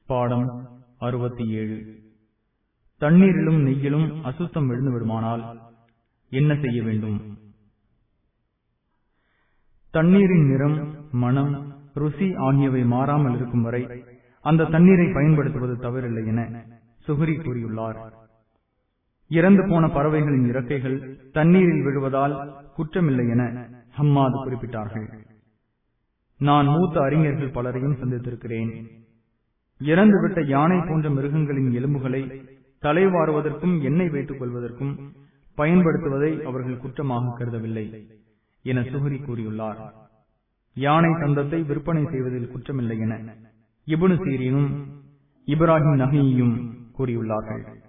பாடம் அறுபத்தி ஏழு தண்ணீரிலும் நெய்யிலும் அசுத்தம் விழுந்து விடுமானால் என்ன செய்ய வேண்டும் தண்ணீரின் நிறம் மனம் ருசி ஆகியவை மாறாமல் இருக்கும் வரை அந்த தண்ணீரை பயன்படுத்துவது தவறில்லை என சுஹரி கூறியுள்ளார் இறந்து போன பறவைகளின் இறக்கைகள் தண்ணீரில் விழுவதால் குற்றமில்லை என ஹம்மாது குறிப்பிட்டார்கள் நான் மூத்த அறிஞர்கள் பலரையும் சந்தித்திருக்கிறேன் இறந்துவிட்ட யானை போன்ற மிருகங்களின் எலும்புகளை தலைவாறுவதற்கும் எண்ணெய் வைத்துக் கொள்வதற்கும் பயன்படுத்துவதை அவர்கள் குற்றமாக கருதவில்லை என சுஹரி கூறியுள்ளார் யானை தந்தத்தை விற்பனை செய்வதில் குற்றமில்லை என இபுனு சீரியனும் இப்ராஹிம் நகியும் கூறியுள்ளார்கள்